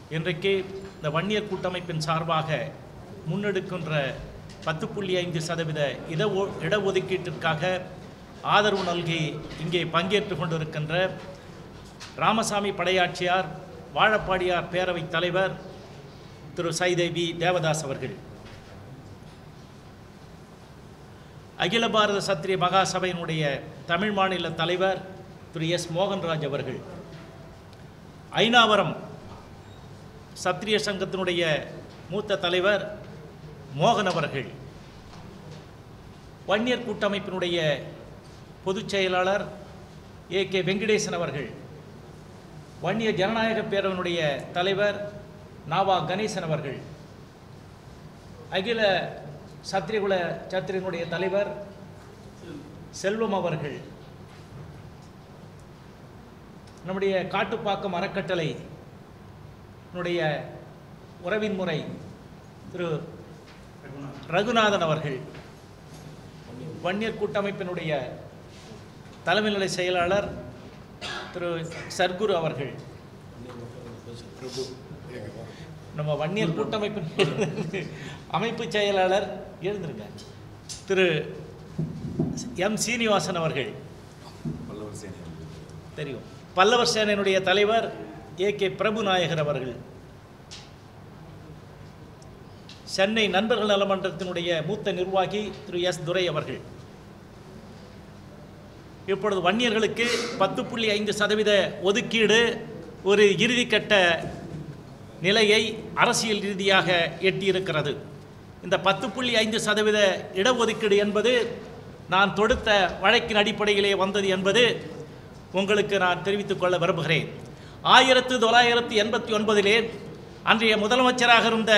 இன்றைக்கு இந்த வன்னியர் கூட்டமைப்பின் சார்பாக முன்னெடுக்கின்ற பத்து புள்ளி ஐந்து சதவீத இட ஒ- இடஒதுக்கீட்டிற்காக ஆதரவு நல்கி இங்கே பங்கேற்று கொண்டிருக்கின்ற ராமசாமி படையாட்சியார் வாழப்பாடியார் பேரவைத் தலைவர் திரு சைதேவி தேவதாஸ் அவர்கள் அகில பாரத சத்திரிய மகாசபையினுடைய தமிழ் மாநில தலைவர் திரு எஸ் மோகன்ராஜ் அவர்கள் ஐநாவரம் சத்திரிய சங்கத்தினுடைய மூத்த தலைவர் மோகன் அவர்கள் வன்னியர் கூட்டமைப்பினுடைய பொதுச் செயலாளர் ஏ கே வெங்கடேசன் அவர்கள் வன்னியர் ஜனநாயக பேரவனுடைய தலைவர் நாவா கணேசன் அவர்கள் அகில சத்திரிகுல சத்திரியனுடைய தலைவர் செல்வம் அவர்கள் நம்முடைய காட்டுப்பாக்கம் அறக்கட்டளை னுடைய உறவின் முறை திரு ரகுநாதன் அவர்கள் வன்னியர் கூட்டமைப்பினுடைய தலைமை நிலை செயலாளர் திரு சர்க்குரு அவர்கள் நம்ம வன்னியர் கூட்டமைப்பின் அமைப்பு செயலாளர் எழுந்திருங்க திரு எம் சீனிவாசன் அவர்கள் பல்லவர் சேனை தெரியும் பல்லவர் சேனையினுடைய தலைவர் ஏ கே பிரபு நாயகர் அவர்கள் சென்னை நண்பர்கள் நலமன்றத்தினுடைய மூத்த நிர்வாகி திரு எஸ் துரை அவர்கள் இப்பொழுது வன்னியர்களுக்கு பத்து புள்ளி ஐந்து சதவீத ஒதுக்கீடு ஒரு இறுதிக்கட்ட நிலையை அரசியல் ரீதியாக எட்டியிருக்கிறது இந்த பத்து புள்ளி ஐந்து சதவீத இடஒதுக்கீடு என்பது நான் தொடுத்த வழக்கின் அடிப்படையிலே வந்தது என்பது உங்களுக்கு நான் தெரிவித்துக் கொள்ள விரும்புகிறேன் ஆயிரத்து தொள்ளாயிரத்து எண்பத்தி ஒன்பதிலே அன்றைய முதலமைச்சராக இருந்த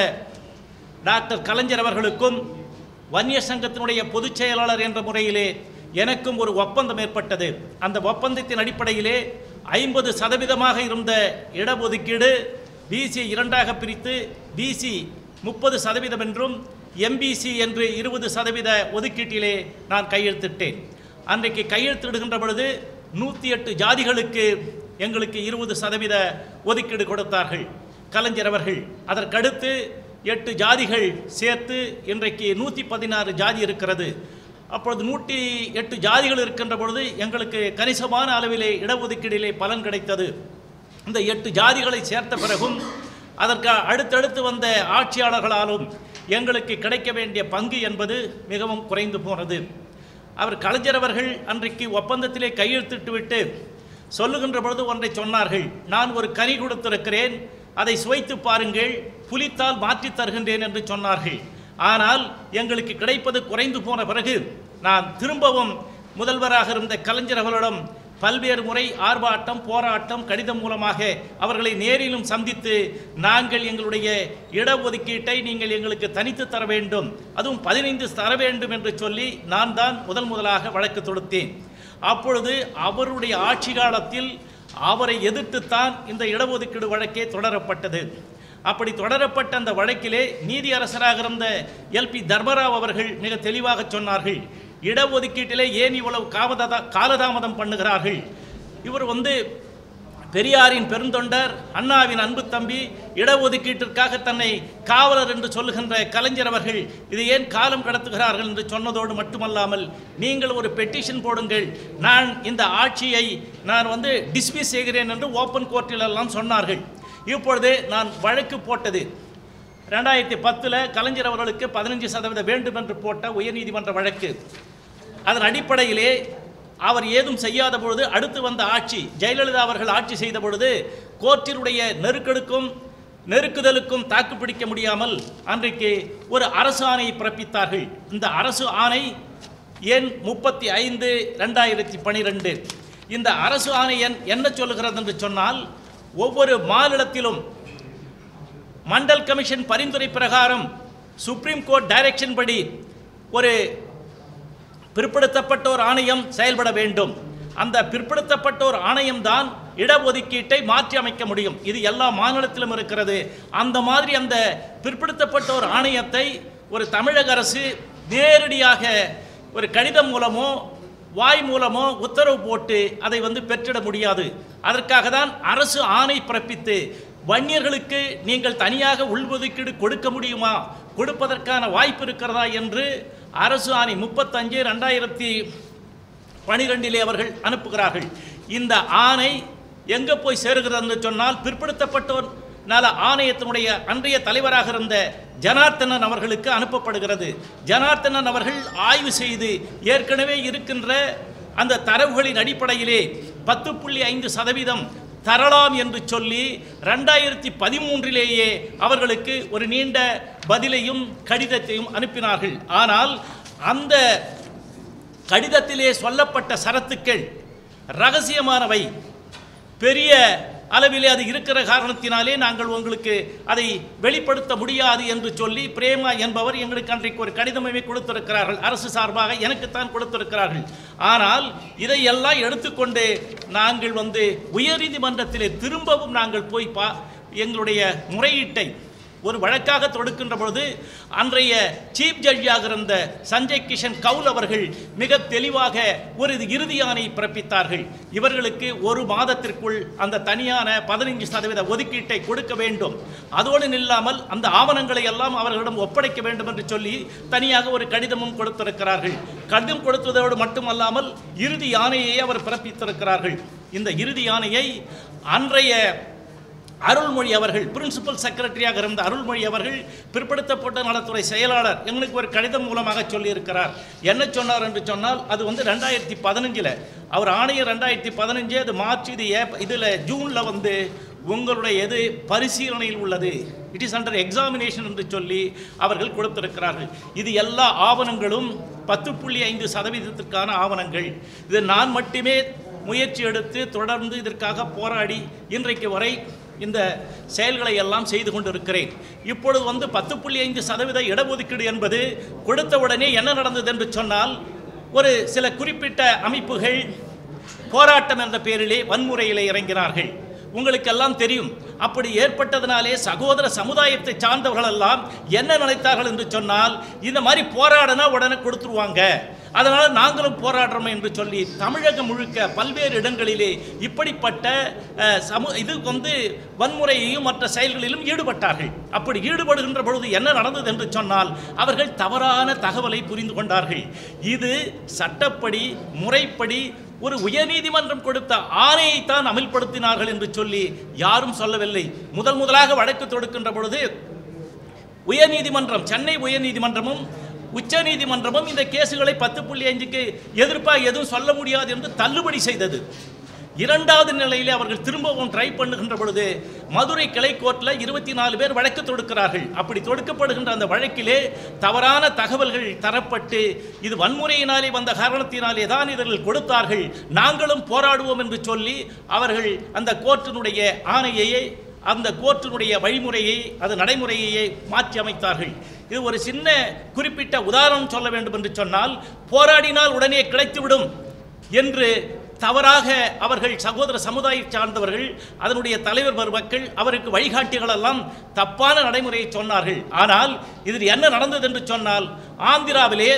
டாக்டர் கலைஞர் அவர்களுக்கும் வன்னிய சங்கத்தினுடைய பொதுச் செயலாளர் என்ற முறையிலே எனக்கும் ஒரு ஒப்பந்தம் ஏற்பட்டது அந்த ஒப்பந்தத்தின் அடிப்படையிலே ஐம்பது சதவீதமாக இருந்த இடஒதுக்கீடு பிசி இரண்டாக பிரித்து பிசி முப்பது சதவீதம் என்றும் எம்பிசி என்று இருபது சதவீத ஒதுக்கீட்டிலே நான் கையெழுத்திட்டேன் அன்றைக்கு கையெழுத்திடுகின்ற பொழுது நூற்றி எட்டு ஜாதிகளுக்கு எங்களுக்கு இருபது சதவீத ஒதுக்கீடு கொடுத்தார்கள் கலைஞர் அவர்கள் அதற்கடுத்து எட்டு ஜாதிகள் சேர்த்து இன்றைக்கு நூற்றி பதினாறு ஜாதி இருக்கிறது அப்பொழுது நூற்றி எட்டு ஜாதிகள் இருக்கின்ற பொழுது எங்களுக்கு கணிசமான அளவிலே இடஒதுக்கீடிலே பலன் கிடைத்தது இந்த எட்டு ஜாதிகளை சேர்த்த பிறகும் அதற்கு அடுத்தடுத்து வந்த ஆட்சியாளர்களாலும் எங்களுக்கு கிடைக்க வேண்டிய பங்கு என்பது மிகவும் குறைந்து போனது அவர் கலைஞர் அவர்கள் அன்றைக்கு ஒப்பந்தத்திலே கையெழுத்திட்டு விட்டு சொல்லுகின்ற பொழுது ஒன்றை சொன்னார்கள் நான் ஒரு கனி கொடுத்திருக்கிறேன் அதை சுவைத்து பாருங்கள் புலித்தால் மாற்றித் தருகின்றேன் என்று சொன்னார்கள் ஆனால் எங்களுக்கு கிடைப்பது குறைந்து போன பிறகு நான் திரும்பவும் முதல்வராக இருந்த கலைஞர் அவர்களிடம் பல்வேறு முறை ஆர்ப்பாட்டம் போராட்டம் கடிதம் மூலமாக அவர்களை நேரிலும் சந்தித்து நாங்கள் எங்களுடைய இடஒதுக்கீட்டை நீங்கள் எங்களுக்கு தனித்து தர வேண்டும் அதுவும் பதினைந்து தர வேண்டும் என்று சொல்லி நான் தான் முதல் முதலாக வழக்கு தொடுத்தேன் அப்பொழுது அவருடைய ஆட்சி காலத்தில் அவரை எதிர்த்துத்தான் இந்த இடஒதுக்கீடு வழக்கே தொடரப்பட்டது அப்படி தொடரப்பட்ட அந்த வழக்கிலே நீதி அரசராக இருந்த எல்பி தர்மராவ் அவர்கள் மிக தெளிவாக சொன்னார்கள் இடஒதுக்கீட்டிலே ஏன் இவ்வளவு காவதா காலதாமதம் பண்ணுகிறார்கள் இவர் வந்து பெரியாரின் பெருந்தொண்டர் அண்ணாவின் அன்பு தம்பி இடஒதுக்கீட்டிற்காக தன்னை காவலர் என்று சொல்லுகின்ற கலைஞர் அவர்கள் இது ஏன் காலம் கடத்துகிறார்கள் என்று சொன்னதோடு மட்டுமல்லாமல் நீங்கள் ஒரு பெட்டிஷன் போடுங்கள் நான் இந்த ஆட்சியை நான் வந்து டிஸ்மிஸ் செய்கிறேன் என்று ஓப்பன் கோர்ட்டில் எல்லாம் சொன்னார்கள் இப்பொழுது நான் வழக்கு போட்டது ரெண்டாயிரத்தி பத்தில் கலைஞர் அவர்களுக்கு பதினஞ்சு சதவீதம் வேண்டும் என்று போட்ட உயர்நீதிமன்ற வழக்கு அதன் அடிப்படையிலே அவர் ஏதும் செய்யாத பொழுது அடுத்து வந்த ஆட்சி ஜெயலலிதா அவர்கள் ஆட்சி செய்த பொழுது கோர்ட்டினுடைய நெருக்கெடுக்கும் நெருக்குதலுக்கும் தாக்குப்பிடிக்க முடியாமல் அன்றைக்கு ஒரு அரசு ஆணையை பிறப்பித்தார்கள் இந்த அரசு ஆணை எண் முப்பத்தி ஐந்து ரெண்டாயிரத்தி பனிரெண்டு இந்த அரசு ஆணை எண் என்ன சொல்லுகிறது என்று சொன்னால் ஒவ்வொரு மாநிலத்திலும் மண்டல் கமிஷன் பரிந்துரை பிரகாரம் சுப்ரீம் கோர்ட் டைரக்ஷன் படி ஒரு பிற்படுத்தப்பட்டோர் ஆணையம் செயல்பட வேண்டும் அந்த பிற்படுத்தப்பட்டோர் ஆணையம்தான் இடஒதுக்கீட்டை மாற்றி அமைக்க முடியும் இது எல்லா மாநிலத்திலும் இருக்கிறது அந்த மாதிரி அந்த பிற்படுத்தப்பட்டோர் ஆணையத்தை ஒரு தமிழக அரசு நேரடியாக ஒரு கடிதம் மூலமோ வாய் மூலமோ உத்தரவு போட்டு அதை வந்து பெற்றிட முடியாது அதற்காக தான் அரசு ஆணை பிறப்பித்து வன்னியர்களுக்கு நீங்கள் தனியாக உள்ஒதுக்கீடு கொடுக்க முடியுமா கொடுப்பதற்கான வாய்ப்பு இருக்கிறதா என்று அரசு ஆணை முப்பத்தஞ்சு ரெண்டாயிரத்தி பனிரெண்டிலே அவர்கள் அனுப்புகிறார்கள் இந்த ஆணை எங்கே போய் சேருகிறதுன்னு சொன்னால் பிற்படுத்தப்பட்டோர் நல ஆணையத்தினுடைய அன்றைய தலைவராக இருந்த ஜனார்த்தனன் அவர்களுக்கு அனுப்பப்படுகிறது ஜனார்த்தனன் அவர்கள் ஆய்வு செய்து ஏற்கனவே இருக்கின்ற அந்த தரவுகளின் அடிப்படையிலே பத்து புள்ளி ஐந்து சதவீதம் தரலாம் என்று சொல்லி ரெண்டாயிரத்தி பதிமூன்றிலேயே அவர்களுக்கு ஒரு நீண்ட பதிலையும் கடிதத்தையும் அனுப்பினார்கள் ஆனால் அந்த கடிதத்திலே சொல்லப்பட்ட சரத்துக்கள் ரகசியமானவை பெரிய அளவிலே அது இருக்கிற காரணத்தினாலே நாங்கள் உங்களுக்கு அதை வெளிப்படுத்த முடியாது என்று சொல்லி பிரேமா என்பவர் எங்களுக்கு அன்றைக்கு ஒரு கடிதமே கொடுத்திருக்கிறார்கள் அரசு சார்பாக எனக்குத்தான் கொடுத்திருக்கிறார்கள் ஆனால் இதையெல்லாம் எடுத்துக்கொண்டு நாங்கள் வந்து உயர்நீதிமன்றத்திலே திரும்பவும் நாங்கள் போய் பா எங்களுடைய முறையீட்டை ஒரு வழக்காக தொடுக்கின்ற பொழுது அன்றைய சீஃப் ஜட்ஜாக இருந்த சஞ்சய் கிஷன் கவுல் அவர்கள் மிக தெளிவாக ஒரு இறுதியானை பிறப்பித்தார்கள் இவர்களுக்கு ஒரு மாதத்திற்குள் அந்த தனியான பதினைஞ்சு சதவீத ஒதுக்கீட்டை கொடுக்க வேண்டும் அதோடு நில்லாமல் அந்த ஆவணங்களை எல்லாம் அவர்களிடம் ஒப்படைக்க வேண்டும் என்று சொல்லி தனியாக ஒரு கடிதமும் கொடுத்திருக்கிறார்கள் கடிதம் கொடுத்ததோடு மட்டுமல்லாமல் இறுதி ஆணையை அவர் பிறப்பித்திருக்கிறார்கள் இந்த இறுதி ஆணையை அன்றைய அருள்மொழி அவர்கள் பிரின்சிபல் செக்ரட்டரியாக இருந்த அருள்மொழி அவர்கள் பிற்படுத்தப்பட்ட நலத்துறை செயலாளர் எங்களுக்கு ஒரு கடிதம் மூலமாக சொல்லியிருக்கிறார் என்ன சொன்னார் என்று சொன்னால் அது வந்து ரெண்டாயிரத்தி பதினஞ்சில் அவர் ஆணையர் ரெண்டாயிரத்தி பதினஞ்சு அது மார்ச் இது ஏப் இதில் ஜூனில் வந்து உங்களுடைய எது பரிசீலனையில் உள்ளது இட் இஸ் அண்டர் எக்ஸாமினேஷன் என்று சொல்லி அவர்கள் கொடுத்திருக்கிறார்கள் இது எல்லா ஆவணங்களும் பத்து புள்ளி ஐந்து சதவீதத்திற்கான ஆவணங்கள் இது நான் மட்டுமே முயற்சி எடுத்து தொடர்ந்து இதற்காக போராடி இன்றைக்கு வரை இந்த செயல்களை எல்லாம் செய்து கொண்டிருக்கிறேன் இப்பொழுது வந்து பத்து புள்ளி ஐந்து சதவீத இடஒதுக்கீடு என்பது கொடுத்த உடனே என்ன நடந்தது என்று சொன்னால் ஒரு சில குறிப்பிட்ட அமைப்புகள் போராட்டம் என்ற பேரிலே வன்முறையிலே இறங்கினார்கள் உங்களுக்கெல்லாம் தெரியும் அப்படி ஏற்பட்டதினாலே சகோதர சமுதாயத்தை சார்ந்தவர்கள் எல்லாம் என்ன நினைத்தார்கள் என்று சொன்னால் இந்த மாதிரி போராடினா உடனே கொடுத்துருவாங்க அதனால் நாங்களும் போராடுறோம் என்று சொல்லி தமிழகம் முழுக்க பல்வேறு இடங்களிலே இப்படிப்பட்ட அஹ், சமு இது வந்து வன்முறையையும் மற்ற செயல்களிலும் ஈடுபட்டார்கள் அப்படி ஈடுபடுகின்ற பொழுது என்ன நடந்தது என்று சொன்னால் அவர்கள் தவறான தகவலை புரிந்து கொண்டார்கள் இது சட்டப்படி முறைப்படி ஒரு உயர்நீதிமன்றம் கொடுத்த ஆணையைத்தான் அமல்படுத்தினார்கள் என்று சொல்லி யாரும் சொல்லவில்லை முதல் முதலாக வழக்கு தொடுக்கின்ற பொழுது உயர்நீதிமன்றம் சென்னை உயர்நீதிமன்றமும் உச்சநீதிமன்றமும் இந்த கேசுகளை பத்து புள்ளி அஞ்சுக்கு எதிர்ப்பாக எதுவும் சொல்ல முடியாது என்று தள்ளுபடி செய்தது இரண்டாவது நிலையிலே அவர்கள் திரும்பவும் ட்ரை பண்ணுகின்ற பொழுது மதுரை கிளை கோர்ட்டில் இருபத்தி நாலு பேர் வழக்கு தொடுக்கிறார்கள் அப்படி தொடுக்கப்படுகின்ற அந்த வழக்கிலே தவறான தகவல்கள் தரப்பட்டு இது வன்முறையினாலே வந்த காரணத்தினாலே தான் இவர்கள் கொடுத்தார்கள் நாங்களும் போராடுவோம் என்று சொல்லி அவர்கள் அந்த கோர்ட்டினுடைய ஆணையையே அந்த கோர்ட்டினுடைய வழிமுறையை அது நடைமுறையையே மாற்றி அமைத்தார்கள் இது ஒரு சின்ன குறிப்பிட்ட உதாரணம் சொல்ல வேண்டும் என்று சொன்னால் போராடினால் உடனே கிடைத்துவிடும் என்று தவறாக அவர்கள் சகோதர சமுதாய சார்ந்தவர்கள் அதனுடைய தலைவர் பெருமக்கள் அவருக்கு வழிகாட்டிகள் எல்லாம் தப்பான நடைமுறையை சொன்னார்கள் ஆனால் இதில் என்ன நடந்தது என்று சொன்னால் ஆந்திராவிலே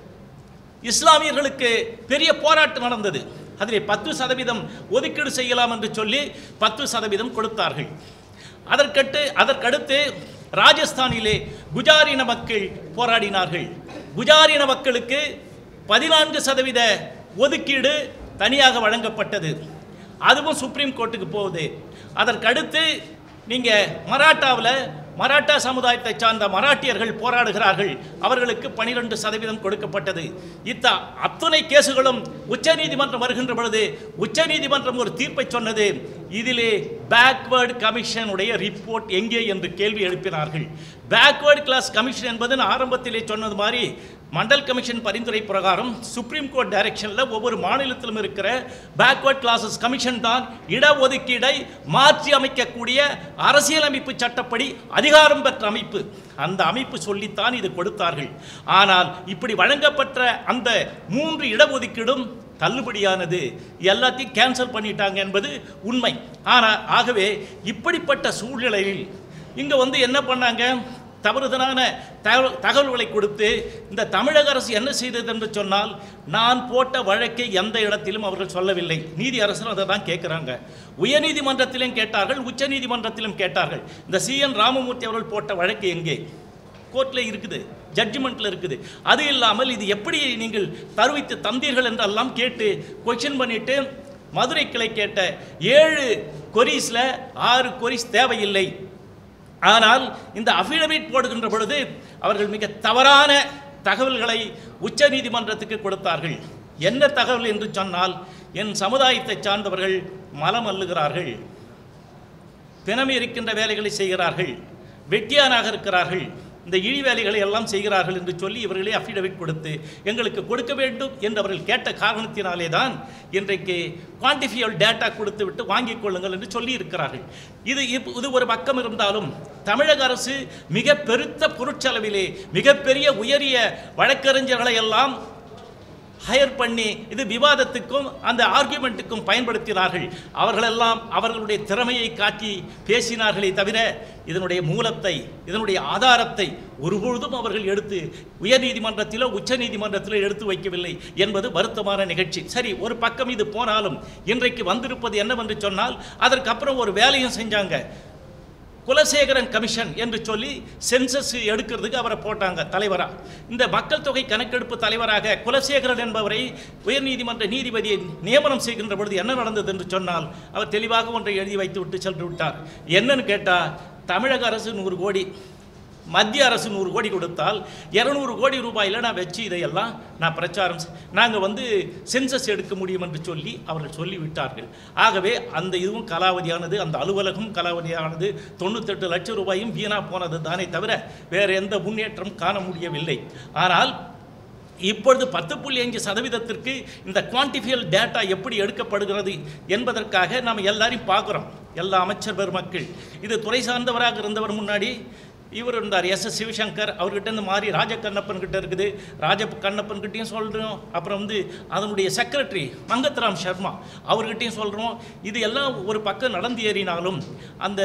இஸ்லாமியர்களுக்கு பெரிய போராட்டம் நடந்தது அதிலே பத்து சதவீதம் ஒதுக்கீடு செய்யலாம் என்று சொல்லி பத்து சதவீதம் கொடுத்தார்கள் அதற்கட்டு அதற்கடுத்து ராஜஸ்தானிலே குஜாரின மக்கள் போராடினார்கள் குஜாரின மக்களுக்கு பதினான்கு சதவீத ஒதுக்கீடு தனியாக வழங்கப்பட்டது அதுவும் சுப்ரீம் கோர்ட்டுக்கு போகுது அதற்கடுத்து நீங்கள் மராட்டாவில் மராட்டா சமுதாயத்தை சார்ந்த மராட்டியர்கள் போராடுகிறார்கள் அவர்களுக்கு பனிரெண்டு சதவீதம் கொடுக்கப்பட்டது இத்த அத்தனை கேசுகளும் உச்சநீதிமன்றம் வருகின்ற பொழுது உச்சநீதிமன்றம் ஒரு தீர்ப்பை சொன்னது இதிலே பேக்வேர்டு கமிஷனுடைய ரிப்போர்ட் எங்கே என்று கேள்வி எழுப்பினார்கள் பேக்வேர்டு கிளாஸ் கமிஷன் என்பது நான் ஆரம்பத்திலே சொன்னது மாதிரி மண்டல் கமிஷன் பரிந்துரை பிரகாரம் சுப்ரீம் கோர்ட் டைரக்ஷனில் ஒவ்வொரு மாநிலத்திலும் இருக்கிற பேக்வர்ட் கிளாஸஸ் கமிஷன் தான் இடஒதுக்கீடை மாற்றி அமைக்கக்கூடிய அரசியலமைப்பு சட்டப்படி அதிகாரம் பெற்ற அமைப்பு அந்த அமைப்பு சொல்லித்தான் இது கொடுத்தார்கள் ஆனால் இப்படி வழங்கப்பட்ட அந்த மூன்று இடஒதுக்கீடும் தள்ளுபடியானது எல்லாத்தையும் கேன்சல் பண்ணிட்டாங்க என்பது உண்மை ஆனால் ஆகவே இப்படிப்பட்ட சூழ்நிலையில் இங்கே வந்து என்ன பண்ணாங்க தவறுதலான தகவல் தகவல்களை கொடுத்து இந்த தமிழக அரசு என்ன செய்தது என்று சொன்னால் நான் போட்ட வழக்கை எந்த இடத்திலும் அவர்கள் சொல்லவில்லை நீதி அரசரும் அதை தான் கேட்குறாங்க உயர்நீதிமன்றத்திலும் கேட்டார்கள் உச்சநீதிமன்றத்திலும் கேட்டார்கள் இந்த சி என் ராமமூர்த்தி அவர்கள் போட்ட வழக்கு எங்கே கோர்ட்டில் இருக்குது ஜட்ஜ்மெண்ட்டில் இருக்குது அது இல்லாமல் இது எப்படி நீங்கள் தருவித்து தந்தீர்கள் என்றெல்லாம் கேட்டு கொஷின் பண்ணிட்டு மதுரை கிளை கேட்ட ஏழு கொரிஸில் ஆறு கொரிஸ் தேவையில்லை ஆனால் இந்த அஃபிடவிட் போடுகின்ற பொழுது அவர்கள் மிக தவறான தகவல்களை உச்ச நீதிமன்றத்துக்கு கொடுத்தார்கள் என்ன தகவல் என்று சொன்னால் என் சமுதாயத்தை சார்ந்தவர்கள் மலம் அள்ளுகிறார்கள் பிணம் இருக்கின்ற வேலைகளை செய்கிறார்கள் வெட்டியானாக இருக்கிறார்கள் இந்த இழி வேலைகளை எல்லாம் செய்கிறார்கள் என்று சொல்லி இவர்களே அஃபிடவிட் கொடுத்து எங்களுக்கு கொடுக்க வேண்டும் என்று அவர்கள் கேட்ட காரணத்தினாலே தான் இன்றைக்கு குவான்டிஃபியல் டேட்டா கொடுத்து விட்டு வாங்கிக் கொள்ளுங்கள் என்று சொல்லி இருக்கிறார்கள் இது இப்- இது ஒரு பக்கம் இருந்தாலும் தமிழக அரசு மிக பெருத்த பொருட்செலவிலே மிகப்பெரிய உயரிய வழக்கறிஞர்களை எல்லாம் ஹையர் பண்ணி இது விவாதத்துக்கும் அந்த ஆர்கியூமெண்ட்டுக்கும் பயன்படுத்தினார்கள் அவர்களெல்லாம் அவர்களுடைய திறமையை காட்டி பேசினார்களே தவிர இதனுடைய மூலத்தை இதனுடைய ஆதாரத்தை ஒருபொழுதும் அவர்கள் எடுத்து உயர்நீதிமன்றத்திலோ உச்சநீதிமன்றத்திலோ எடுத்து வைக்கவில்லை என்பது வருத்தமான நிகழ்ச்சி சரி ஒரு பக்கம் இது போனாலும் இன்றைக்கு வந்திருப்பது என்னவென்று சொன்னால் அதற்கப்புறம் ஒரு வேலையும் செஞ்சாங்க குலசேகரன் கமிஷன் என்று சொல்லி சென்சஸ் எடுக்கிறதுக்கு அவரை போட்டாங்க தலைவராக இந்த மக்கள் தொகை கணக்கெடுப்பு தலைவராக குலசேகரன் என்பவரை உயர்நீதிமன்ற நீதிபதியை நியமனம் செய்கின்ற பொழுது என்ன நடந்தது என்று சொன்னால் அவர் தெளிவாக ஒன்றை எழுதி வைத்து விட்டு சென்று விட்டார் என்னன்னு கேட்டால் தமிழக அரசு நூறு கோடி மத்திய அரசு நூறு கோடி கொடுத்தால் இரநூறு கோடி ரூபாயில் நான் வச்சு இதையெல்லாம் நான் பிரச்சாரம் நாங்கள் வந்து சென்சஸ் எடுக்க முடியும் என்று சொல்லி அவர்கள் சொல்லிவிட்டார்கள் ஆகவே அந்த இதுவும் கலாவதியானது அந்த அலுவலகம் கலாவதியானது தொண்ணூத்தெட்டு லட்சம் ரூபாயும் வீணாக போனது தானே தவிர வேறு எந்த முன்னேற்றம் காண முடியவில்லை ஆனால் இப்பொழுது பத்து புள்ளி அஞ்சு சதவீதத்திற்கு இந்த குவான்டிஃபியல் டேட்டா எப்படி எடுக்கப்படுகிறது என்பதற்காக நாம் எல்லாரையும் பார்க்குறோம் எல்லா அமைச்சர் பெருமக்கள் இது துறை சார்ந்தவராக இருந்தவர் முன்னாடி இவர் இருந்தார் எஸ் எஸ் சிவசங்கர் அவர்கிட்ட இருந்து மாறி ராஜகண்ணப்பன் கிட்ட இருக்குது ராஜ கண்ணப்பன் கிட்டயும் சொல்கிறோம் அப்புறம் வந்து அதனுடைய செக்ரட்டரி மங்கத்ராம் சர்மா அவர்கிட்டயும் சொல்கிறோம் இது எல்லாம் ஒரு பக்கம் நடந்து ஏறினாலும் அந்த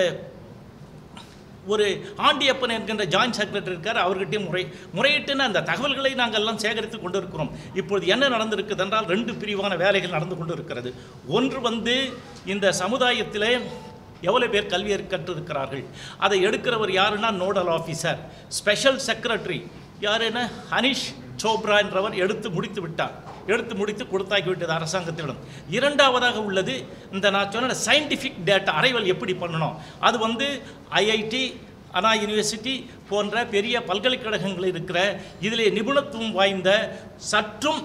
ஒரு ஆண்டியப்பன் என்கின்ற ஜாயின்ட் செக்ரட்டரி இருக்கார் அவர்கிட்டயும் முறை முறையிட்டுன்னு அந்த தகவல்களை நாங்கள் எல்லாம் சேகரித்து கொண்டு இருக்கிறோம் இப்பொழுது என்ன நடந்திருக்குது என்றால் ரெண்டு பிரிவான வேலைகள் நடந்து கொண்டு இருக்கிறது ஒன்று வந்து இந்த சமுதாயத்திலே எவ்வளோ பேர் கல்வி கற்றிருக்கிறார்கள் அதை எடுக்கிறவர் யாருன்னா நோடல் ஆஃபீஸர் ஸ்பெஷல் செக்ரட்டரி யாருன்னா ஹனிஷ் சோப்ரா என்றவர் எடுத்து முடித்து விட்டார் எடுத்து முடித்து கொடுத்தாக்கி விட்டது அரசாங்கத்திடம் இரண்டாவதாக உள்ளது இந்த நான் சொன்ன சயின்டிஃபிக் டேட்டா அரைவல் எப்படி பண்ணணும் அது வந்து ஐஐடி அண்ணா யூனிவர்சிட்டி போன்ற பெரிய பல்கலைக்கழகங்கள் இருக்கிற இதிலே நிபுணத்துவம் வாய்ந்த சற்றும்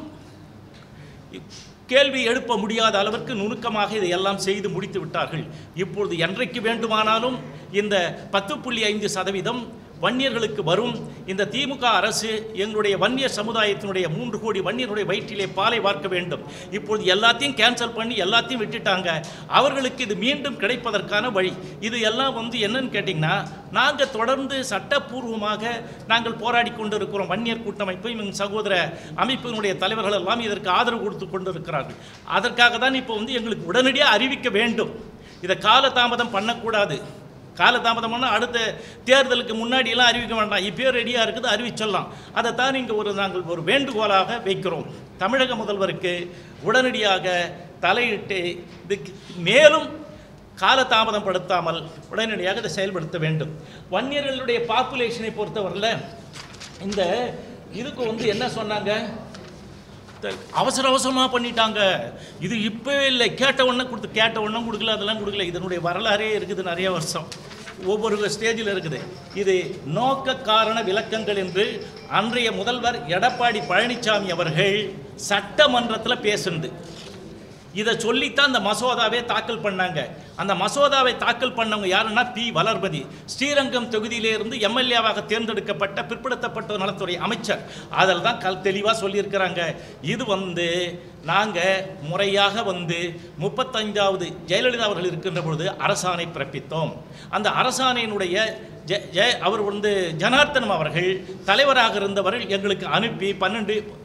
கேள்வி எழுப்ப முடியாத அளவிற்கு நுணுக்கமாக இதையெல்லாம் செய்து முடித்து விட்டார்கள் இப்பொழுது என்றைக்கு வேண்டுமானாலும் இந்த பத்து புள்ளி ஐந்து சதவீதம் வன்னியர்களுக்கு வரும் இந்த திமுக அரசு எங்களுடைய வன்னியர் சமுதாயத்தினுடைய மூன்று கோடி வன்னியருடைய வயிற்றிலே பாலை வார்க்க வேண்டும் இப்பொழுது எல்லாத்தையும் கேன்சல் பண்ணி எல்லாத்தையும் விட்டுட்டாங்க அவர்களுக்கு இது மீண்டும் கிடைப்பதற்கான வழி இது எல்லாம் வந்து என்னன்னு கேட்டிங்கன்னா நாங்கள் தொடர்ந்து சட்டப்பூர்வமாக நாங்கள் போராடி கொண்டு இருக்கிறோம் வன்னியர் கூட்டமைப்பு எங்கள் சகோதர அமைப்பினுடைய தலைவர்கள் எல்லாம் இதற்கு ஆதரவு கொடுத்து கொண்டு இருக்கிறார்கள் அதற்காக தான் இப்போ வந்து எங்களுக்கு உடனடியாக அறிவிக்க வேண்டும் இதை காலதாமதம் பண்ணக்கூடாது காலதாமதம் பண்ணால் அடுத்த தேர்தலுக்கு முன்னாடியெல்லாம் அறிவிக்க வேண்டாம் இப்போயே ரெடியாக இருக்குது அறிவிச்சிடலாம் அதை தான் இங்கே ஒரு நாங்கள் ஒரு வேண்டுகோளாக வைக்கிறோம் தமிழக முதல்வருக்கு உடனடியாக தலையிட்டு இதுக்கு மேலும் காலதாமதம் படுத்தாமல் உடனடியாக இதை செயல்படுத்த வேண்டும் வன்னியர்களுடைய பாப்புலேஷனை பொறுத்தவரையில் இந்த இதுக்கு வந்து என்ன சொன்னாங்க த- அவசர அவசரமாக பண்ணிட்டாங்க இது இப்போவே இல்லை கேட்ட உடனே கொடுத்து கேட்ட உடனே கொடுக்கல அதெல்லாம் கொடுக்கல இதனுடைய வரலாறே இருக்குது நிறைய வருஷம் ஒவ்வொரு ஸ்டேஜில் இருக்குது இது நோக்க காரண விளக்கங்கள் என்று அன்றைய முதல்வர் எடப்பாடி பழனிசாமி அவர்கள் சட்டமன்றத்தில் பேசுனது இதை சொல்லித்தான் அந்த மசோதாவை தாக்கல் பண்ணாங்க அந்த மசோதாவை தாக்கல் பண்ணவங்க யாருன்னா பி வளர்பதி ஸ்ரீரங்கம் தொகுதியிலே இருந்து எம்எல்ஏவாக தேர்ந்தெடுக்கப்பட்ட பிற்படுத்தப்பட்ட நலத்துறை அமைச்சர் அதில் தான் கல் தெளிவாக சொல்லியிருக்கிறாங்க இது வந்து நாங்கள் முறையாக வந்து முப்பத்தைந்தாவது ஜெயலலிதா அவர்கள் இருக்கின்ற பொழுது அரசாணை பிறப்பித்தோம் அந்த அரசாணையினுடைய ஜெ ஜெய அவர் வந்து ஜனார்த்தனம் அவர்கள் தலைவராக இருந்தவர்கள் எங்களுக்கு அனுப்பி பன்னெண்டு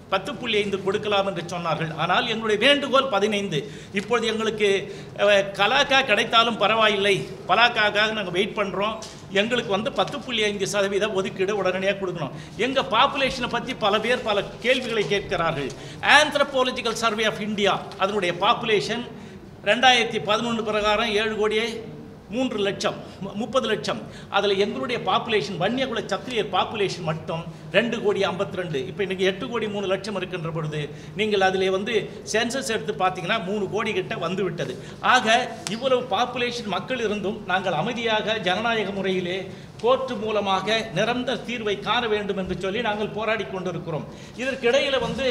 பத்து புள்ளி ஐந்து கொடுக்கலாம் என்று சொன்னார்கள் ஆனால் எங்களுடைய வேண்டுகோள் பதினைந்து இப்பொழுது எங்களுக்கு அஹ், கலாக்கா கிடைத்தாலும் பரவாயில்லை பலாக்காக்காக நாங்கள் வெயிட் பண்ணுறோம் எங்களுக்கு வந்து பத்து புள்ளி ஐந்து சதவீத ஒதுக்கீடு உடனடியாக கொடுக்கணும் எங்கள் பாப்புலேஷனை பற்றி பல பேர் பல கேள்விகளை கேட்கிறார்கள் ஆந்த்ரபோலஜிக்கல் சர்வே ஆஃப் இந்தியா அதனுடைய பாப்புலேஷன் ரெண்டாயிரத்தி பதினொன்று பிரகாரம் ஏழு கோடியே மூன்று லட்சம் மு- முப்பது லட்சம் அதில் எங்களுடைய பாப்புலேஷன் வன்னியகுல சத்திரியர் பாப்புலேஷன் மட்டும் ரெண்டு கோடி ஐம்பத்தி ரெண்டு இப்போ இன்றைக்கி எட்டு கோடி மூணு லட்சம் இருக்கின்ற பொழுது நீங்கள் அதில் வந்து சென்சஸ் எடுத்து பார்த்தீங்கன்னா மூணு கோடி கிட்ட வந்து விட்டது ஆக இவ்வளவு பாப்புலேஷன் மக்கள் இருந்தும் நாங்கள் அமைதியாக ஜனநாயக முறையிலே கோர்ட்டு மூலமாக நிரந்தர தீர்வை காண வேண்டும் என்று சொல்லி நாங்கள் போராடி கொண்டிருக்கிறோம் இதற்கிடையில் வந்து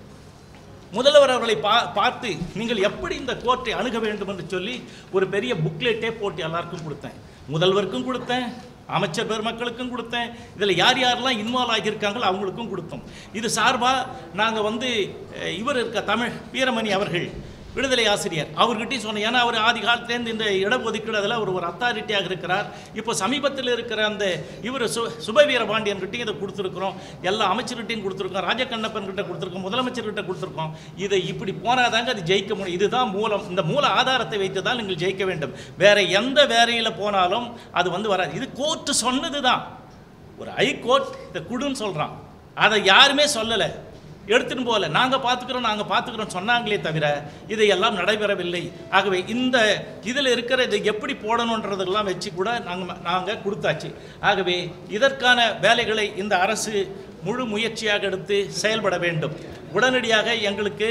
முதல்வர் அவர்களை பா பார்த்து நீங்கள் எப்படி இந்த கோர்ட்டை அணுக வேண்டும் என்று சொல்லி ஒரு பெரிய புக்லெட்டே போட்டு எல்லாருக்கும் கொடுத்தேன் முதல்வருக்கும் கொடுத்தேன் அமைச்சர் பெருமக்களுக்கும் கொடுத்தேன் இதில் யார் யாரெல்லாம் இன்வால்வ் ஆகியிருக்காங்களோ அவங்களுக்கும் கொடுத்தோம் இது சார்பாக நாங்கள் வந்து அஹ், இவர் இருக்க தமிழ் வீரமணி அவர்கள் விடுதலை ஆசிரியர் அவர்கிட்டயும் சொன்னேன் ஏன்னா அவர் ஆதி காலத்துலேருந்து இந்த இடஒதுக்கீடு அதில் அவர் ஒரு அத்தாரிட்டியாக இருக்கிறார் இப்போ சமீபத்தில் இருக்கிற அந்த இவர் சு சுபவீர பாண்டியன்கிட்டையும் இதை கொடுத்துருக்குறோம் எல்லா அமைச்சர்கிட்டையும் கொடுத்துருக்கோம் ராஜகண்ணப்பன் கிட்ட கொடுத்துருக்கோம் முதலமைச்சர்கிட்ட கொடுத்துருக்கோம் இதை இப்படி போனாதாங்க அது ஜெயிக்க முடியும் இதுதான் மூலம் இந்த மூல ஆதாரத்தை வைத்து தான் நீங்கள் ஜெயிக்க வேண்டும் வேற எந்த வேலையில் போனாலும் அது வந்து வராது இது கோர்ட்டு சொன்னது தான் ஒரு ஹைகோர்ட் இதை குடுன்னு சொல்கிறான் அதை யாருமே சொல்லலை எடுத்துன்னு போகல நாங்கள் பார்த்துக்கிறோம் நாங்கள் பார்த்துக்கிறோம் சொன்னாங்களே தவிர இதையெல்லாம் நடைபெறவில்லை ஆகவே இந்த இதில் இருக்கிற இதை எப்படி போடணுன்றதெல்லாம் வச்சு கூட நாங்கள் நாங்கள் கொடுத்தாச்சு ஆகவே இதற்கான வேலைகளை இந்த அரசு முழு முயற்சியாக எடுத்து செயல்பட வேண்டும் உடனடியாக எங்களுக்கு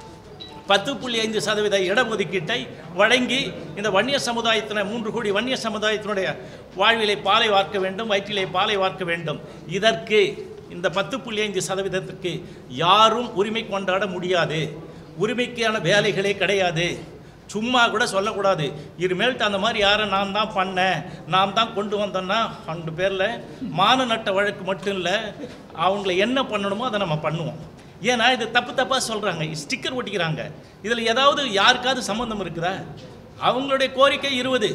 பத்து புள்ளி ஐந்து சதவீத இடஒதுக்கீட்டை வழங்கி இந்த வன்னிய சமுதாயத்தினர் மூன்று கோடி வன்னிய சமுதாயத்தினுடைய வாழ்விலை பாலை வார்க்க வேண்டும் வயிற்றிலே பாலை வார்க்க வேண்டும் இதற்கு இந்த பத்து புள்ளி ஐந்து சதவீதத்திற்கு யாரும் உரிமை கொண்டாட முடியாது உரிமைக்கான வேலைகளே கிடையாது சும்மா கூட சொல்லக்கூடாது இனிமேல்ட்டு அந்த மாதிரி யாரை நான் தான் பண்ணேன் நான் தான் கொண்டு வந்தேன்னா அந்த பேரில் மான நட்ட வழக்கு மட்டும் இல்லை அவங்கள என்ன பண்ணணுமோ அதை நம்ம பண்ணுவோம் ஏன்னா இது தப்பு தப்பாக சொல்கிறாங்க ஸ்டிக்கர் ஒட்டிக்கிறாங்க இதில் ஏதாவது யாருக்காவது சம்மந்தம் இருக்குதா அவங்களுடைய கோரிக்கை இருபது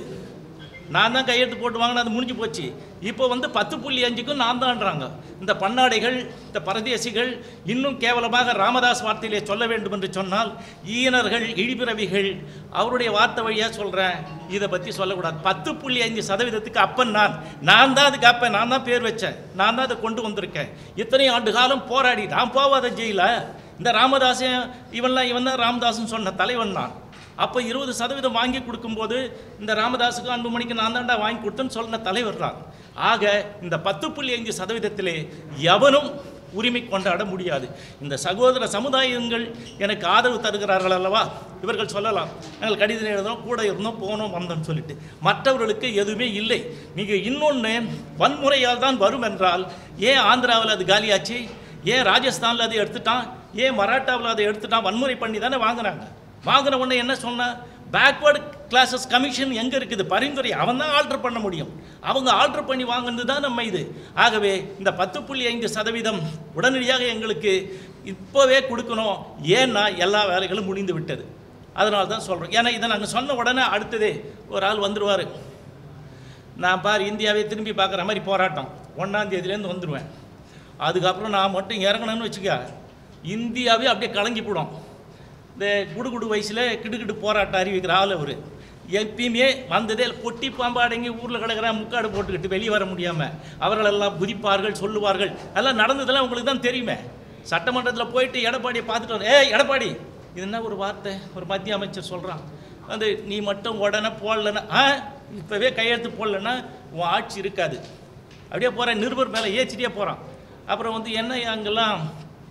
நான் தான் கையெழுத்து போட்டு வாங்கினா அது முடிஞ்சு போச்சு இப்போ வந்து பத்து புள்ளி அஞ்சுக்கும் நான் தான்றாங்க இந்த பன்னாடைகள் இந்த பரதேசிகள் இன்னும் கேவலமாக ராமதாஸ் வார்த்தையிலே சொல்ல வேண்டும் என்று சொன்னால் ஈனர்கள் இழிபிறவிகள் அவருடைய வார்த்தை வழியாக சொல்கிறேன் இதை பற்றி சொல்லக்கூடாது பத்து புள்ளி அஞ்சு சதவீதத்துக்கு அப்பன் நான் நான் தான் அதுக்கு அப்பன் நான் தான் பேர் வச்சேன் நான் தான் அதை கொண்டு வந்திருக்கேன் இத்தனை ஆண்டு காலம் போராடி நான் போவாத ஜெயில இந்த ராமதாசன் இவன்லாம் இவன் தான் ராமதாசன் சொன்ன தலைவன் நான் அப்போ இருபது சதவீதம் வாங்கி கொடுக்கும்போது இந்த ராமதாஸுக்கு அன்புமணிக்கு நான் தான்டா வாங்கி கொடுத்தேன்னு சொன்ன தலைவர் தான் ஆக இந்த பத்து புள்ளி அஞ்சு சதவீதத்திலே எவனும் உரிமை கொண்டாட முடியாது இந்த சகோதர சமுதாயங்கள் எனக்கு ஆதரவு தருகிறார்கள் அல்லவா இவர்கள் சொல்லலாம் நாங்கள் கடிதம் எழுதுறோம் கூட இருந்தோம் போனோம் வந்தோம்னு சொல்லிட்டு மற்றவர்களுக்கு எதுவுமே இல்லை நீங்கள் இன்னொன்று வன்முறையால் தான் வரும் என்றால் ஏன் ஆந்திராவில் அது காலியாச்சு ஏன் ராஜஸ்தானில் அதை எடுத்துட்டான் ஏன் மராட்டாவில் அதை எடுத்துட்டான் வன்முறை பண்ணி தானே வாங்குறாங்க வாங்கின உடனே என்ன சொன்னா பேக்வேர்டு கிளாஸஸ் கமிஷன் எங்கே இருக்குது பரிந்துரை அவன் தான் ஆல்டர் பண்ண முடியும் அவங்க ஆல்டர் பண்ணி வாங்கினது தான் நம்ம இது ஆகவே இந்த பத்து புள்ளி ஐந்து சதவீதம் உடனடியாக எங்களுக்கு இப்போவே கொடுக்கணும் ஏன்னா எல்லா வேலைகளும் முடிந்து விட்டது அதனால தான் சொல்கிறோம் ஏன்னா இதை நாங்கள் சொன்ன உடனே அடுத்ததே ஒரு ஆள் வந்துடுவார் நான் பார் இந்தியாவே திரும்பி பார்க்குற மாதிரி போராட்டம் ஒன்றாம் தேதியிலேருந்து வந்துடுவேன் அதுக்கப்புறம் நான் மட்டும் இறங்கணும்னு வச்சுக்க இந்தியாவே அப்படியே கலங்கி போடும் இந்த குடுகுடு வயசில் கிடுகிடு போராட்டம் அறிவிக்கிற ஆள் அவர் எப்பயுமே வந்ததே பொட்டி பாம்பாடங்கி ஊரில் கிடக்கிற முக்காடு போட்டுக்கிட்டு வெளியே வர முடியாமல் அவர்களெல்லாம் குதிப்பார்கள் சொல்லுவார்கள் அதெல்லாம் நடந்ததெல்லாம் உங்களுக்கு தான் தெரியுமே சட்டமன்றத்தில் போயிட்டு எடப்பாடியை பார்த்துட்டு வந்தேன் ஏய் எடப்பாடி இது என்ன ஒரு வார்த்தை ஒரு மத்திய அமைச்சர் சொல்கிறான் வந்து நீ மட்டும் உடனே போடலன்னா ஆ இப்போவே கையெழுத்து போடலன்னா உன் ஆட்சி இருக்காது அப்படியே போகிறேன் நிருபர் மேலே ஏச்சிட்டே போகிறான் அப்புறம் வந்து என்ன அங்கெல்லாம்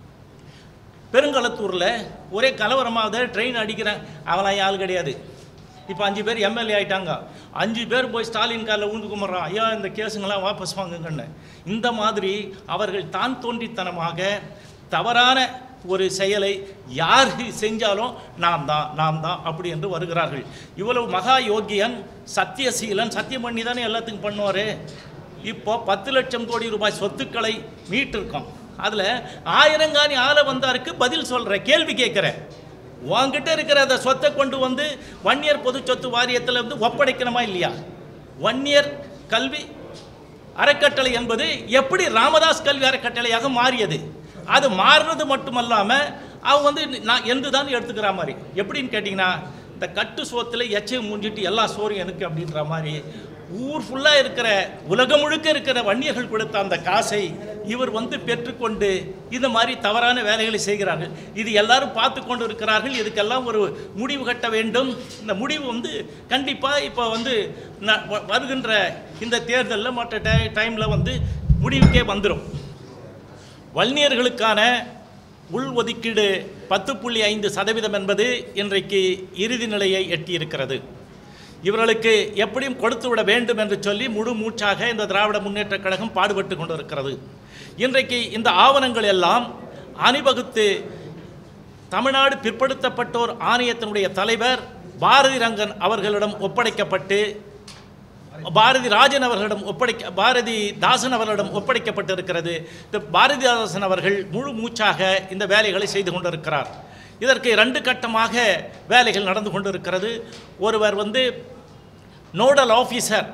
பெருங்களத்தூரில் ஒரே கலவரமாவது ட்ரெயின் அடிக்கிறேன் அவளாம் ஆள் கிடையாது இப்போ அஞ்சு பேர் எம்எல்ஏ ஆயிட்டாங்க அஞ்சு பேர் போய் ஸ்டாலின் காலில் ஊந்து கும்பிட்றான் ஐயா இந்த கேஸுங்கெல்லாம் வாபஸ் வாங்குங்கன்னு இந்த மாதிரி அவர்கள் தான் தோன்றித்தனமாக தவறான ஒரு செயலை யார் செஞ்சாலும் நாம் தான் நாம் தான் அப்படி என்று வருகிறார்கள் இவ்வளவு மகா யோகியன் சத்தியசீலன் சத்தியம் பண்ணி தானே எல்லாத்துக்கும் பண்ணுவார் இப்போ பத்து லட்சம் கோடி ரூபாய் சொத்துக்களை மீட்டிருக்கோம் அதில் ஆயிரங்காணி ஆள வந்தாருக்கு பதில் சொல்கிறேன் கேள்வி கேட்குறேன் உன்கிட்ட இருக்கிற அந்த சொத்தை கொண்டு வந்து வன்னியர் பொது சொத்து வாரியத்தில் வந்து ஒப்படைக்கணுமா இல்லையா வன்னியர் கல்வி அறக்கட்டளை என்பது எப்படி ராமதாஸ் கல்வி அறக்கட்டளையாக மாறியது அது மாறுறது மட்டுமல்லாமல் அவங்க வந்து நான் எந்து தான் எடுத்துக்கிற மாதிரி எப்படின்னு கேட்டிங்கன்னா இந்த கட்டு சோத்தில் எச்சை மூஞ்சிட்டு எல்லா சோறும் எனக்கு அப்படின்ற மாதிரி ஊர் ஃபுல்லாக இருக்கிற உலகம் முழுக்க இருக்கிற வன்னியர்கள் கொடுத்த அந்த காசை இவர் வந்து பெற்றுக்கொண்டு இந்த மாதிரி தவறான வேலைகளை செய்கிறார்கள் இது எல்லாரும் பார்த்து கொண்டு இருக்கிறார்கள் இதுக்கெல்லாம் ஒரு முடிவு கட்ட வேண்டும் இந்த முடிவு வந்து கண்டிப்பாக இப்போ வந்து ந- வ- வருகின்ற இந்த தேர்தலில் மற்ற டை டைமில் வந்து முடிவுக்கே வந்துடும் வன்னியர்களுக்கான உள் ஒதுக்கீடு பத்து புள்ளி ஐந்து சதவீதம் என்பது இன்றைக்கு இறுதி நிலையை எட்டியிருக்கிறது இவர்களுக்கு எப்படியும் கொடுத்து விட வேண்டும் என்று சொல்லி முழு மூச்சாக இந்த திராவிட முன்னேற்றக் கழகம் பாடுபட்டு கொண்டிருக்கிறது இன்றைக்கு இந்த ஆவணங்கள் எல்லாம் அணிவகுத்து தமிழ்நாடு பிற்படுத்தப்பட்டோர் ஆணையத்தினுடைய தலைவர் பாரதி ரங்கன் அவர்களிடம் ஒப்படைக்கப்பட்டு பாரதி ராஜன் அவர்களிடம் ஒப்படைக்க பாரதி தாசன் அவர்களிடம் ஒப்படைக்கப்பட்டிருக்கிறது இந்த பாரதிதாசன் அவர்கள் முழு மூச்சாக இந்த வேலைகளை செய்து கொண்டிருக்கிறார் இதற்கு ரெண்டு கட்டமாக வேலைகள் நடந்து கொண்டிருக்கிறது ஒருவர் வந்து நோடல் ஆஃபீஸர்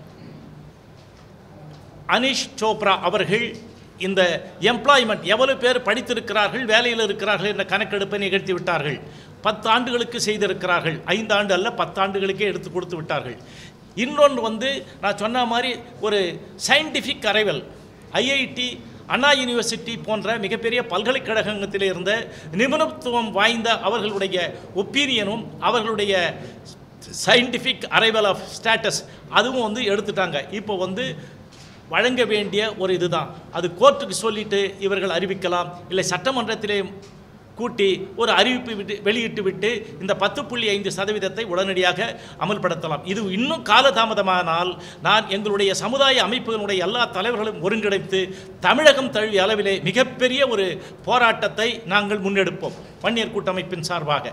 அனிஷ் சோப்ரா அவர்கள் இந்த எம்ப்ளாய்மெண்ட் எவ்வளவு பேர் படித்திருக்கிறார்கள் வேலையில் இருக்கிறார்கள் என்ற கணக்கெடுப்பை நிகழ்த்தி விட்டார்கள் பத்து ஆண்டுகளுக்கு செய்திருக்கிறார்கள் ஐந்து ஆண்டு அல்ல பத்தாண்டுகளுக்கே எடுத்து கொடுத்து விட்டார்கள் இன்னொன்று வந்து நான் சொன்ன மாதிரி ஒரு scientific arrival IIT Anna university போன்ற மிகப்பெரிய பல்கலைக்கழகத்தில் இருந்த நிபுணத்துவம் வாய்ந்த அவர்களுடைய ஒப்பீனியனும் அவர்களுடைய சயின்டிஃபிக் அரைவல் ஆஃப் ஸ்டேட்டஸ் அதுவும் வந்து எடுத்துட்டாங்க இப்போ வந்து வழங்க வேண்டிய ஒரு இதுதான் அது கோர்ட்டுக்கு சொல்லிட்டு இவர்கள் அறிவிக்கலாம் இல்லை சட்டமன்றத்திலே கூட்டி ஒரு அறிவிப்பு விட்டு வெளியிட்டு விட்டு இந்த பத்து புள்ளி ஐந்து சதவீதத்தை உடனடியாக அமல்படுத்தலாம் இது இன்னும் காலதாமதமானால் நான் எங்களுடைய சமுதாய அமைப்புகளுடைய எல்லா தலைவர்களும் ஒருங்கிணைத்து தமிழகம் தழுவிய அளவிலே மிகப்பெரிய ஒரு போராட்டத்தை நாங்கள் முன்னெடுப்போம் வன்னியர் கூட்டமைப்பின் சார்பாக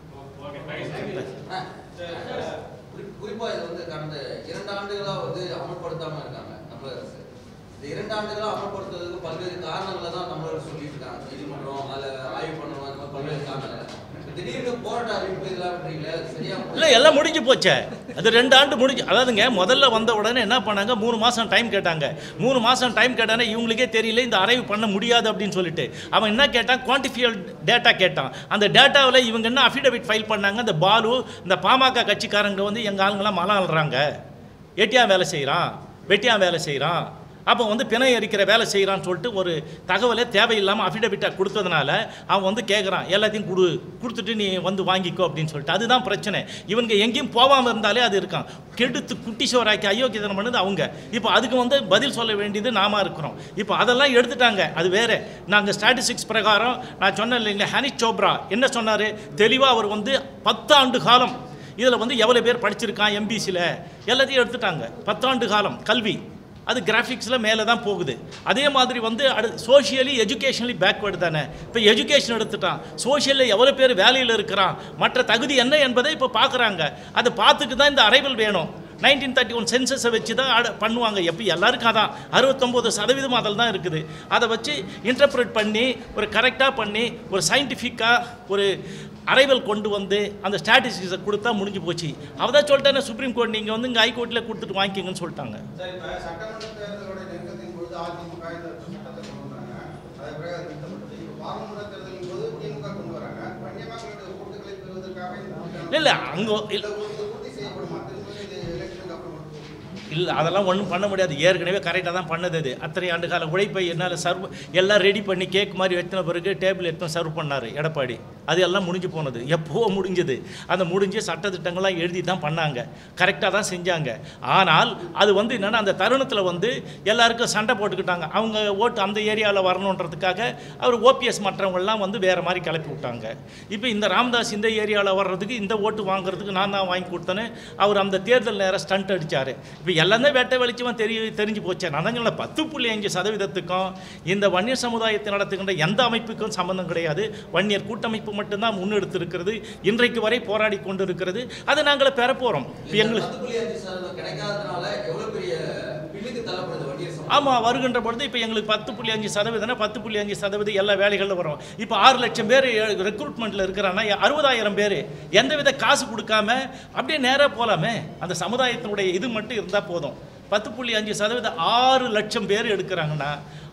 குறி- குறிப்பா இது வந்து கடந்த இரண்டு ஆண்டுகளா வந்து அமல்படுத்தாம இருக்காங்க தமிழக அரசு இந்த இரண்டு ஆண்டுகளா அமல்படுத்துவதற்கு பல்வேறு காரணங்களை தான் தமிழக அரசு சொல்லிட்டு இருக்காங்க நீதிமன்றம் அதுல ஆய்வு பண்ணணும் அந்த மாதிரி பல்வேறு காரணங்கள் இப்ப திடீர்னு போராட்ட அறிவிப்பு இல்லாமன்றீங்களே சரியா இல்லை எல்லாம் முடிஞ்சு போச்சே அது ரெண்டு ஆண்டு முடிஞ்சு அதாவதுங்க முதல்ல வந்த உடனே என்ன பண்ணாங்க மூணு மாதம் டைம் கேட்டாங்க மூணு மாதம் டைம் கேட்டானே இவங்களுக்கே தெரியல இந்த அரைவு பண்ண முடியாது அப்படின்னு சொல்லிட்டு அவன் என்ன கேட்டான் குவான்டிஃபியல் டேட்டா கேட்டான் அந்த டேட்டாவில் இவங்க என்ன அஃபிடவிட் ஃபைல் பண்ணாங்க இந்த பாலு இந்த பாமக கட்சிக்காரங்க வந்து எங்கள் ஆளுங்களாம் மலம் அள்ளுறாங்க ஏட்டியான் வேலை செய்கிறான் வெட்டியான் வேலை செய்கிறான் அப்போ வந்து பிணை எரிக்கிற வேலை செய்கிறான்னு சொல்லிட்டு ஒரு தகவலை தேவையில்லாமல் அஃபிடவிட்டாக கொடுத்ததுனால அவன் வந்து கேட்குறான் எல்லாத்தையும் கொடு கொடுத்துட்டு நீ வந்து வாங்கிக்கோ அப்படின்னு சொல்லிட்டு அதுதான் பிரச்சனை இவங்க எங்கேயும் போகாமல் இருந்தாலே அது இருக்கான் கெடுத்து குட்டி சோறாக்கி அயோக்கியத்தனம் பண்ணது அவங்க இப்போ அதுக்கு வந்து பதில் சொல்ல வேண்டியது நாம இருக்கிறோம் இப்போ அதெல்லாம் எடுத்துட்டாங்க அது வேற நாங்கள் ஸ்டாட்டிஸ்டிக்ஸ் பிரகாரம் நான் சொன்னேன் இல்லைங்க ஹனிஷ் சோப்ரா என்ன சொன்னார் தெளிவாக அவர் வந்து பத்தாண்டு காலம் இதில் வந்து எவ்வளோ பேர் படிச்சிருக்கான் எம்பிசியில் எல்லாத்தையும் எடுத்துட்டாங்க பத்தாண்டு காலம் கல்வி அது கிராஃபிக்ஸில் மேலே தான் போகுது அதே மாதிரி வந்து அடு சோஷியலி எஜுகேஷனலி பேக்வேர்டு தானே இப்போ எஜுகேஷன் எடுத்துட்டான் சோஷியலில் எவ்வளோ பேர் வேலையில் இருக்கிறான் மற்ற தகுதி என்ன என்பதை இப்போ பார்க்குறாங்க அதை பார்த்துட்டு தான் இந்த அரைவல் வேணும் நைன்டீன் தேர்ட்டி ஒன் சென்சஸை வச்சு தான் ஆட பண்ணுவாங்க எப்போ எல்லாருக்கும் அதான் அறுபத்தொம்போது சதவீதம் அதில் தான் இருக்குது அதை வச்சு இன்டர்பிரேட் பண்ணி ஒரு கரெக்டாக பண்ணி ஒரு சயின்டிஃபிக்காக ஒரு அரைவல் கொண்டு வந்து அந்த ஸ்டாட்டிஸ்டிக்ஸை கொடுத்தா முடிஞ்சு போச்சு அவதான் சொல்லிட்டானே சுப்ரீம் கோர்ட் நீங்கள் வந்து இங்கே ஹைகோர்ட்டில் கொடுத்துட்டு வாங்கிக்கங்கன்னு சொல்லிட்டாங்க சார் இப்ப சட்டமன்ற தேர்தலோட நெருக்கத்தின் பொழுது அதிமுக இந்த சட்டத்தை கொண்டு வந்தாங்க அது பிறகு அது நிறுத்தப்பட்டது இப்ப பாராளுமன்ற தேர்தலின் போது திமுக கொண்டு வராங்க வன்னியமாக்களுடைய ஓட்டுகளை பெறுவதற்காக இந்த கூட்டம் இல்லை அங்கே இல்ல, இது உறுதி செய்யப்படுமா திரும்ப இது எலெக்ஷனுக்கு அப்புறம் மட்டும் இல்லை அதெல்லாம் ஒன்றும் பண்ண முடியாது ஏற்கனவே கரெக்டாக தான் பண்ணது அது அத்தனை ஆண்டு கால உழைப்பை என்னால் சர்வ் எல்லாம் ரெடி பண்ணி கேக் மாதிரி வெட்டின பிறகு டேபிள் எடுத்து சர்வ் பண்ணார் எடப்பாடி அது எல்லாம் முடிஞ்சு போனது எப்போ முடிஞ்சது அந்த முடிஞ்ச சட்டத்திட்டங்கள்லாம் எழுதி தான் பண்ணாங்க கரெக்டாக தான் செஞ்சாங்க ஆனால் அது வந்து என்னென்னா அந்த தருணத்தில் வந்து எல்லாருக்கும் சண்டை போட்டுக்கிட்டாங்க அவங்க ஓட்டு அந்த ஏரியாவில் வரணுன்றதுக்காக அவர் ஓபிஎஸ் மற்றவங்கள்லாம் வந்து வேறு மாதிரி கிளப்பி விட்டாங்க இப்போ இந்த ராமதாஸ் இந்த ஏரியாவில் வர்றதுக்கு இந்த ஓட்டு வாங்குறதுக்கு நான் தான் வாங்கி கொடுத்தேன்னு அவர் அந்த தேர்தல் நேரம் ஸ்டண்ட் அடிச்சார் இப்போ எல்லாமே வேட்டை வெளிச்சமாக தெரிய தெரிஞ்சு போச்சு நான் தான் சொன்னேன், பத்து புள்ளி அஞ்சு சதவீதத்துக்கும் இந்த வன்னியர் சமுதாயத்தை நடத்துகின்ற எந்த அமைப்புக்கும் சம்பந்தம் கிடையாது வன்னியர் கூட்டமைப்பு மட்டும்தான் முன்னெடுத்திருக்கிறது இன்றைக்கு வரை போராடி கொண்டு இருக்கிறது அதை நாங்கள் பெற போகிறோம் இப்போ எங்களுக்கு பத்து புள்ளி அஞ்சு சதவீதம் கிடைக்காததுனால எவ்வளவு பெரிய பின்னுக்கு தள்ளப்படுது வன்னியர் சமூகம் ஆமாம் வருகின்ற பொழுது இப்போ எங்களுக்கு பத்து புள்ளி அஞ்சு சதவீதம்னா பத்து புள்ளி அஞ்சு சதவீதம் எல்லா வேலைகளில் வரும் இப்போ ஆறு லட்சம் பேர் ரெக்ரூட்மெண்ட்டில் இருக்கிறான்னா அறுபதாயிரம் பேர் எந்தவித காசு கொடுக்காம அப்படியே நேராக போகலாமே அந்த சமுதாயத்தினுடைய இது மட்டும் இருந்தால் போதும் பத்து புள்ளி அஞ்சு சதவீதம் ஆறு லட்சம் பேர் எடுக்கிறாங்கன்னா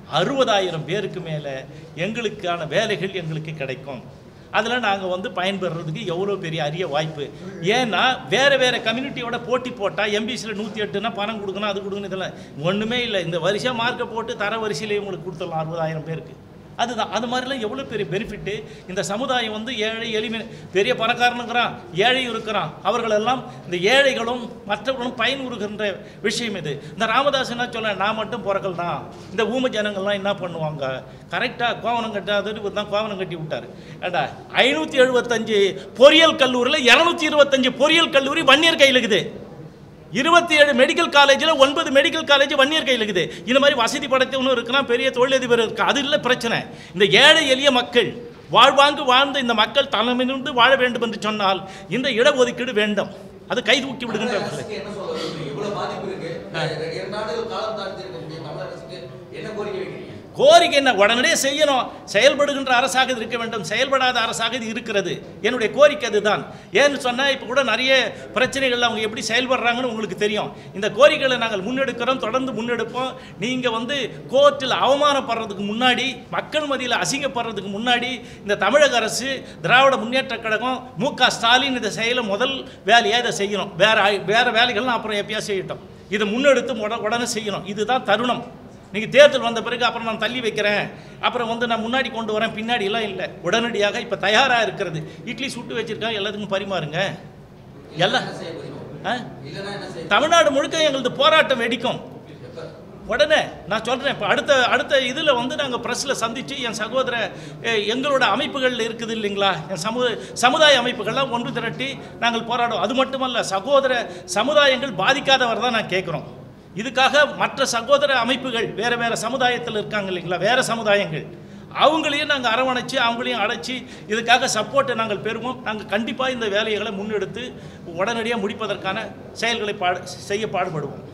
அறுபதாயிரம் பேருக்கு மேலே எங்களுக்கான வேலைகள் எங்களுக்கு கிடைக்கும் அதில் நாங்கள் வந்து பயன்பெறுறதுக்கு எவ்வளோ பெரிய அரிய வாய்ப்பு ஏன்னா வேறு வேறு கம்யூனிட்டியோட போட்டி போட்டால் எம்பிசியில் நூற்றி எட்டுனா பணம் கொடுக்கணும் அது கொடுக்கணும் இதெல்லாம் ஒன்றுமே இல்லை இந்த வரிசையாக மார்க்கை போட்டு தர வரிசையிலே உங்களுக்கு கொடுத்துடலாம் அறுபதாயிரம் பேருக்கு அதுதான் அது மாதிரிலாம் எவ்வளோ பெரிய பெனிஃபிட்டு இந்த சமுதாயம் வந்து ஏழை எளிமை பெரிய பணக்காரனுங்கிறான் ஏழையும் இருக்கிறான் அவர்களெல்லாம் இந்த ஏழைகளும் மற்றவர்களும் பயனுறுகின்ற விஷயம் இது இந்த ராமதாஸ் என்ன சொல்ல நான் மட்டும் பிறக்கல் தான் இந்த ஊம ஜனங்கள்லாம் என்ன பண்ணுவாங்க கரெக்டாக கோவனம் கட்டாதது இவர் தான் கோவனம் கட்டி விட்டார் ஏடா ஐநூற்றி எழுபத்தஞ்சு பொறியியல் கல்லூரியில் இரநூத்தி இருபத்தஞ்சு பொறியியல் கல்லூரி வன்னியர் கையில் இருக்குது இருபத்தி ஏழு மெடிக்கல் காலேஜில் ஒன்பது மெடிக்கல் காலேஜ் வன்னியர் கையில் இருக்குது இந்த மாதிரி வசதி படைத்தவனும் இருக்கலாம் பெரிய தொழிலதிபர் இருக்கு அது இல்லை பிரச்சனை இந்த ஏழை எளிய மக்கள் வாழ்வாங்கு வாழ்ந்த இந்த மக்கள் தலைமையிலிருந்து வாழ வேண்டும் என்று சொன்னால் இந்த இடஒதுக்கீடு வேண்டும் அது கை தூக்கி விடுகின்ற தமிழக அரசுக்கு என்ன சொல்ல விரும்புறீங்க? இவ்வளவு பாதிப்பு இருக்கு இரண்டு ஆண்டுகள் காலம் தாழ்த்தி இருக்கக்கூடிய தமிழக அரசுக்கு என்ன கோரிக்கை வைக்கிறீங்க கோரிக்கை என்ன உடனடியே செய்யணும் செயல்படுகின்ற அரசாக இது இருக்க வேண்டும் செயல்படாத அரசாக இது இருக்கிறது என்னுடைய கோரிக்கை அதுதான் ஏன்னு சொன்னால் இப்போ கூட நிறைய பிரச்சனைகள் அவங்க எப்படி செயல்படுறாங்கன்னு உங்களுக்கு தெரியும் இந்த கோரிக்கைகளை நாங்கள் முன்னெடுக்கிறோம் தொடர்ந்து முன்னெடுப்போம் நீங்கள் வந்து கோர்ட்டில் அவமானப்படுறதுக்கு முன்னாடி மக்கள் மத்தியில் அசிங்கப்படுறதுக்கு முன்னாடி இந்த தமிழக அரசு திராவிட முன்னேற்ற கழகம் மு க ஸ்டாலின் இந்த செயலை முதல் வேலையாக இதை செய்யணும் வேற ஆய்- வேற வேலைகள்லாம் அப்புறம் எப்பயா செய்யட்டும் இதை முன்னெடுத்து உட உடனே செய்யணும் இதுதான் தருணம் நீங்கள் தேர்தல் வந்த பிறகு அப்புறம் நான் தள்ளி வைக்கிறேன் அப்புறம் வந்து நான் முன்னாடி கொண்டு வரேன் பின்னாடி எல்லாம் இல்லை உடனடியாக இப்போ தயாராக இருக்கிறது இட்லி சுட்டு வச்சிருக்கேன் எல்லாத்துக்கும் பரிமாறுங்க எல்லாம் என்ன செய்ய போறீங்க ஆ? இல்லைன்னா என்ன செய்ய தமிழ்நாடு முழுக்க எங்களது போராட்டம் வெடிக்கும் எப்ப உடனே நான் சொல்கிறேன் இப்போ அடுத்த அடுத்த இதில் வந்து நாங்கள் ப்ரெஸ்ஸில் சந்தித்து என் சகோதர எ, எங்களோட அமைப்புகள் இருக்குது இல்லைங்களா என் சமு சமுதாய அமைப்புகள்லாம் ஒன்று திரட்டி நாங்கள் போராடுவோம் அது மட்டுமல்ல சகோதர சமுதாயங்கள் பாதிக்காதவர் தான் நான் கேட்குறோம் இதுக்காக மற்ற சகோதர அமைப்புகள் வேறு வேறு சமுதாயத்தில் இருக்காங்க இல்லைங்களா வேறு சமுதாயங்கள் அவங்களையும் நாங்கள் அரவணைச்சு அவங்களையும் அடைச்சி இதுக்காக சப்போர்ட்டை நாங்கள் பெறுவோம் நாங்கள் கண்டிப்பாக இந்த வேலைகளை முன்னெடுத்து உடனடியாக முடிப்பதற்கான செயல்களை பாடு செய்ய பாடுபடுவோம்